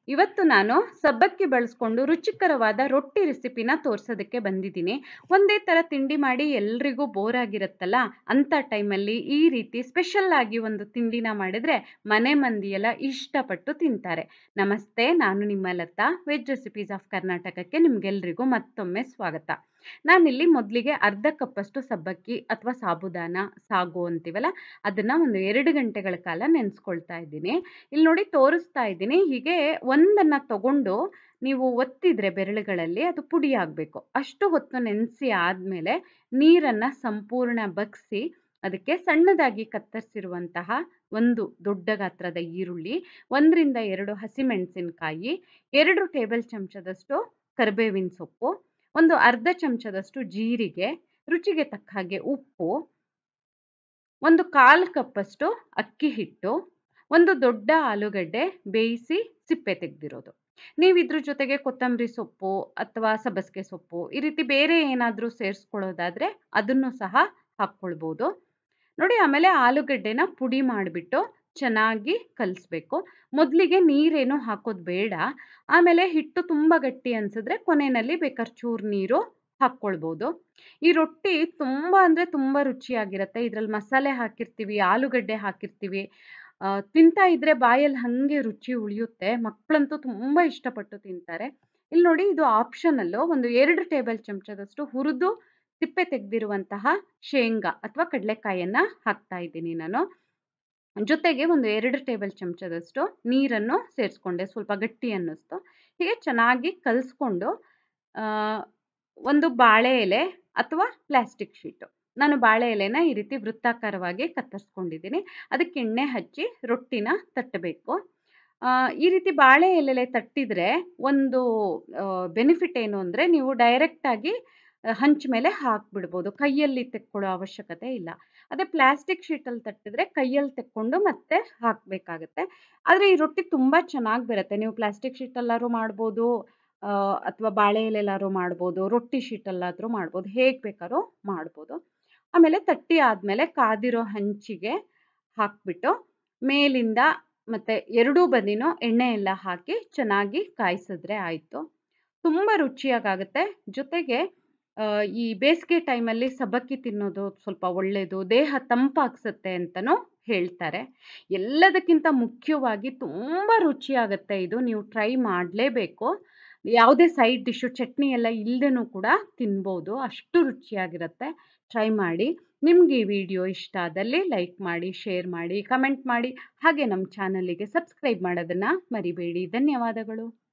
ಇವತ್ತು ನಾನು ಸಬ್ಬಕ್ಕಿ ಬಳಸ್ಕೊಂಡು ರುಚಿಕರವಾದ ರೊಟ್ಟಿ ರೆಸಿಪಿನ ತೋರ್ಸೋದಕ್ಕೆ ಬಂದಿದ್ದೀನಿ ಒಂದೇ ಥರ ತಿಂಡಿ ಮಾಡಿ ಎಲ್ರಿಗೂ ಬೋರ್ ಆಗಿರುತ್ತಲ್ಲ ಅಂಥ ಟೈಮಲ್ಲಿ ಈ ರೀತಿ ಸ್ಪೆಷಲ್ ಆಗಿ ಒಂದು ತಿಂಡಿನ ಮಾಡಿದ್ರೆ ಮನೆ ಮಂದಿಯೆಲ್ಲ ಇಷ್ಟಪಟ್ಟು ತಿಂತಾರೆ ನಮಸ್ತೆ ನಾನು ನಿಮ್ಮ ಲತಾ ವೆಜ್ ರೆಸಿಪೀಸ್ ಆಫ್ ಕರ್ನಾಟಕಕ್ಕೆ ನಿಮ್ಗೆಲ್ರಿಗೂ ಮತ್ತೊಮ್ಮೆ ಸ್ವಾಗತ ನಾನಿಲ್ಲಿ ಮೊದಲಿಗೆ ಅರ್ಧ ಕಪ್ಪಷ್ಟು ಸಬ್ಬಕ್ಕಿ ಅಥವಾ ಸಾಬುದಾನ ಸಾಗು ಅಂತೀವಲ್ಲ ಅದನ್ನ ಒಂದು ಎರಡು ಗಂಟೆಗಳ ಕಾಲ ನೆನೆಸ್ಕೊಳ್ತಾ ಇದ್ದೀನಿ ಇಲ್ಲಿ ನೋಡಿ ತೋರಿಸ್ತಾ ಇದ್ದೀನಿ ಹೀಗೆ ಒಂದನ್ನ ತಗೊಂಡು ನೀವು ಒತ್ತಿದ್ರೆ ಬೆರಳುಗಳಲ್ಲಿ ಅದು ಪುಡಿ ಆಗಬೇಕು ಅಷ್ಟು ಹೊತ್ತು ನೆನೆಸಿ ಆದಮೇಲೆ ನೀರನ್ನು ಸಂಪೂರ್ಣ ಬಗ್ಸಿ ಅದಕ್ಕೆ ಸಣ್ಣದಾಗಿ ಕತ್ತರಿಸಿರುವಂತಹ ಒಂದು ದೊಡ್ಡ ಗಾತ್ರದ ಈರುಳ್ಳಿ ಒಂದರಿಂದ ಎರಡು ಹಸಿಮೆಣಸಿನಕಾಯಿ ಎರಡು ಟೇಬಲ್ ಚಮಚದಷ್ಟು ಕರಿಬೇವಿನ ಸೊಪ್ಪು ಒಂದು ಅರ್ಧ ಚಮಚದಷ್ಟು ಜೀರಿಗೆ ರುಚಿಗೆ ತಕ್ಕ ಹಾಗೆ ಉಪ್ಪು ಒಂದು ಕಾಲು ಕಪ್ಪಷ್ಟು ಅಕ್ಕಿ ಹಿಟ್ಟು ಒಂದು ದೊಡ್ಡ ಆಲೂಗಡ್ಡೆ ಬೇಯಿಸಿ ಸಿಪ್ಪೆ ತೆಗೆದಿರೋದು ನೀವು ಇದ್ರ ಜೊತೆಗೆ ಕೊತ್ತಂಬರಿ ಸೊಪ್ಪು ಅಥವಾ ಸಬ್ಬಸಿಗೆ ಸೊಪ್ಪು ಈ ರೀತಿ ಬೇರೆ ಏನಾದರೂ ಸೇರಿಸ್ಕೊಳ್ಳೋದಾದ್ರೆ ಅದನ್ನು ಸಹ ಹಾಕ್ಕೊಳ್ಬೋದು ನೋಡಿ ಆಮೇಲೆ ಆಲೂಗಡ್ಡೆನ ಪುಡಿ ಮಾಡಿಬಿಟ್ಟು ಚೆನ್ನಾಗಿ ಕಲಿಸ್ಬೇಕು ಮೊದಲಿಗೆ ನೀರೇನು ಹಾಕೋದು ಬೇಡ ಆಮೇಲೆ ಹಿಟ್ಟು ತುಂಬ ಗಟ್ಟಿ ಅನ್ಸಿದ್ರೆ ಕೊನೆಯಲ್ಲಿ ಬೇಕಾದ್ರೆ ಚೂರು ನೀರು ಹಾಕ್ಕೊಳ್ಬೋದು ಈ ರೊಟ್ಟಿ ತುಂಬ ಅಂದರೆ ತುಂಬ ರುಚಿಯಾಗಿರುತ್ತೆ ಇದರಲ್ಲಿ ಮಸಾಲೆ ಹಾಕಿರ್ತೀವಿ ಆಲೂಗಡ್ಡೆ ಹಾಕಿರ್ತೀವಿ ತಿಂತಾ ಇದ್ರೆ ಬಾಯಲ್ಲಿ ಹಾಗೆ ರುಚಿ ಉಳಿಯುತ್ತೆ ಮಕ್ಕಳಂತೂ ತುಂಬ ಇಷ್ಟಪಟ್ಟು ತಿಂತಾರೆ ಇಲ್ಲಿ ನೋಡಿ ಇದು ಆಪ್ಷನಲ್ಲು ಒಂದು ಎರಡು ಟೇಬಲ್ ಚಮಚದಷ್ಟು ಹುರಿದು ಸಿಪ್ಪೆ ತೆಗೆದಿರುವಂತಹ ಶೇಂಗಾ ಅಥವಾ ಕಡಲೆಕಾಯನ್ನು ಹಾಕ್ತಾ ಇದ್ದೀನಿ ನಾನು ಜೊತೆಗೆ ಒಂದು ಎರಡು ಟೇಬಲ್ ಚಮಚದಷ್ಟು ನೀರನ್ನು ಸೇರಿಸ್ಕೊಂಡೆ ಸ್ವಲ್ಪ ಗಟ್ಟಿ ಅನ್ನಿಸ್ತು ಹೀಗೆ ಚೆನ್ನಾಗಿ ಕಲಿಸ್ಕೊಂಡು ಒಂದು ಬಾಳೆ ಎಲೆ ಅಥವಾ ಪ್ಲಾಸ್ಟಿಕ್ ಶೀಟು ನಾನು ಬಾಳೆ ಎಲೆನ ಈ ರೀತಿ ವೃತ್ತಾಕಾರವಾಗಿ ಕತ್ತರಿಸ್ಕೊಂಡಿದ್ದೀನಿ ಅದಕ್ಕೆ ಎಣ್ಣೆ ಹಚ್ಚಿ ರೊಟ್ಟಿನ ತಟ್ಟಬೇಕು ಈ ರೀತಿ ಬಾಳೆ ಎಲೆಲೆ ತಟ್ಟಿದರೆ ಒಂದು ಬೆನಿಫಿಟ್ ಏನು ಅಂದರೆ ನೀವು ಡೈರೆಕ್ಟಾಗಿ ಹಂಚ ಮೇಲೆ ಹಾಕ್ಬಿಡ್ಬೋದು ಕೈಯಲ್ಲಿ ತೆಕ್ಕೊಳ್ಳೋ ಅವಶ್ಯಕತೆ ಇಲ್ಲ ಅದೇ ಪ್ಲಾಸ್ಟಿಕ್ ಶೀಟಲ್ಲಿ ತಟ್ಟಿದ್ರೆ ಕೈಯಲ್ಲಿ ತೆಕ್ಕೊಂಡು ಮತ್ತೆ ಹಾಕಬೇಕಾಗತ್ತೆ ಆದರೆ ಈ ರೊಟ್ಟಿ ತುಂಬ ಚೆನ್ನಾಗಿ ಬರುತ್ತೆ ನೀವು ಪ್ಲಾಸ್ಟಿಕ್ ಶೀಟಲ್ಲಾದ್ರೂ ಮಾಡ್ಬೋದು ಅಥವಾ ಬಾಳೆ ಎಲೆಲಾದ್ರೂ ಮಾಡ್ಬೋದು ರೊಟ್ಟಿ ಶೀಟಲ್ಲಾದರೂ ಮಾಡ್ಬೋದು ಹೇಗೆ ಬೇಕಾದ್ರೂ ಮಾಡ್ಬೋದು ಆಮೇಲೆ ತಟ್ಟಿ ಆದಮೇಲೆ ಕಾದಿರೋ ಹಂಚಿಗೆ ಹಾಕ್ಬಿಟ್ಟು ಮೇಲಿಂದ ಮತ್ತು ಎರಡೂ ಬದಿನೂ ಎಣ್ಣೆ ಎಲ್ಲ ಹಾಕಿ ಚೆನ್ನಾಗಿ ಕಾಯಿಸಿದ್ರೆ ಆಯಿತು ತುಂಬ ರುಚಿಯಾಗುತ್ತೆ ಜೊತೆಗೆ ಈ ಬೇಸಿಗೆ ಟೈಮಲ್ಲಿ ಸಬ್ಬಕ್ಕಿ ತಿನ್ನೋದು ಸ್ವಲ್ಪ ಒಳ್ಳೆಯದು ದೇಹ ತಂಪಾಗಿಸುತ್ತೆ ಅಂತಲೂ ಹೇಳ್ತಾರೆ ಎಲ್ಲದಕ್ಕಿಂತ ಮುಖ್ಯವಾಗಿ ತುಂಬ ರುಚಿಯಾಗುತ್ತೆ ಇದು ನೀವು ಟ್ರೈ ಮಾಡಲೇಬೇಕು ಯಾವುದೇ ಸೈಡ್ ಡಿಶ್ಶು ಚಟ್ನಿ ಎಲ್ಲ ಇಲ್ಲದೇನೂ ಕೂಡ ತಿನ್ಬೋದು ಅಷ್ಟು ರುಚಿಯಾಗಿರುತ್ತೆ ಟ್ರೈ ಮಾಡಿ ನಿಮಗೆ ಈ ವಿಡಿಯೋ ಇಷ್ಟ ಆದಲ್ಲಿ ಲೈಕ್ ಮಾಡಿ ಶೇರ್ ಮಾಡಿ ಕಮೆಂಟ್ ಮಾಡಿ ಹಾಗೆ ನಮ್ಮ ಚಾನಲಿಗೆ ಸಬ್ಸ್ಕ್ರೈಬ್ ಮಾಡೋದನ್ನು ಮರಿಬೇಡಿ ಧನ್ಯವಾದಗಳು